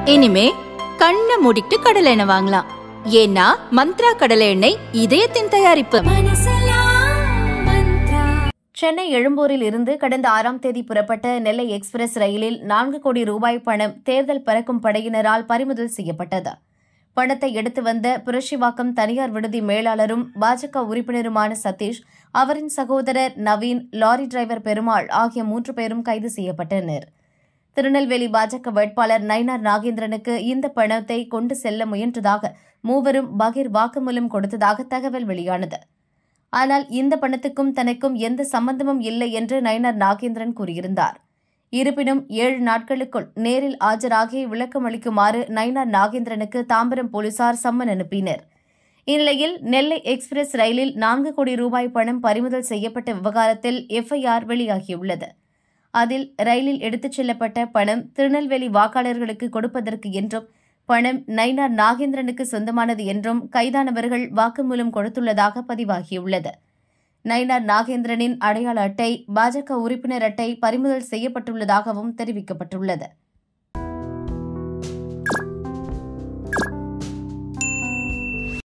இனிமே கண்ணை மூடிட்டு கடலை எண்ணெய் வாங்கலாம் ஏன்னா மந்த்ரா கடலை எண்ணெய் இதயத்தின் தயாரிப்பு சென்னை எழும்பூரில் இருந்து கடந்த ஆறாம் தேதி புறப்பட்ட நெல்லை எக்ஸ்பிரஸ் ரயிலில் நான்கு கோடி ரூபாய் பணம் தேர்தல் பறக்கும் படையினரால் பறிமுதல் செய்யப்பட்டது பணத்தை எடுத்து வந்த புரட்சிவாக்கம் தனியார் விடுதி மேலாளரும் பாஜக உறுப்பினருமான சதீஷ் அவரின் சகோதரர் நவீன் லாரி டிரைவர் பெருமாள் ஆகிய மூன்று பேரும் கைது செய்யப்பட்டனர் திருநெல்வேலி பாஜக வேட்பாளர் நயினார் நாகேந்திரனுக்கு இந்த பணத்தை கொண்டு செல்ல முயன்றதாக மூவரும் பகீர் வாக்குமூலம் கொடுத்ததாக தகவல் வெளியானது ஆனால் இந்த பணத்துக்கும் தனக்கும் எந்த சம்பந்தமும் இல்லை என்று நயினார் நாகேந்திரன் கூறியிருந்தார் இருப்பினும் ஏழு நாட்களுக்குள் நேரில் ஆஜராகி விளக்கம் அளிக்குமாறு நயினார் நாகேந்திரனுக்கு தாம்பரம் போலீசார் சம்மன் அனுப்பினர் இந்நிலையில் நெல்லை எக்ஸ்பிரஸ் ரயிலில் நான்கு கோடி ரூபாய் பணம் பறிமுதல் செய்யப்பட்ட விவகாரத்தில் எஃப்ஐஆர் வெளியாகியுள்ளது அதில் ரயிலில் எடுத்துச் செல்லப்பட்ட பணம் திருநெல்வேலி வாக்காளர்களுக்கு கொடுப்பதற்கு என்றும் பணம் நயினார் நாகேந்திரனுக்கு சொந்தமானது என்றும் கைதானவர்கள் வாக்குமூலம் கொடுத்துள்ளதாக பதிவாகியுள்ளது நயினார் நாகேந்திரனின் அடையாள அட்டை பாஜக உறுப்பினர் அட்டை பறிமுதல் செய்யப்பட்டுள்ளதாகவும் தெரிவிக்கப்பட்டுள்ளது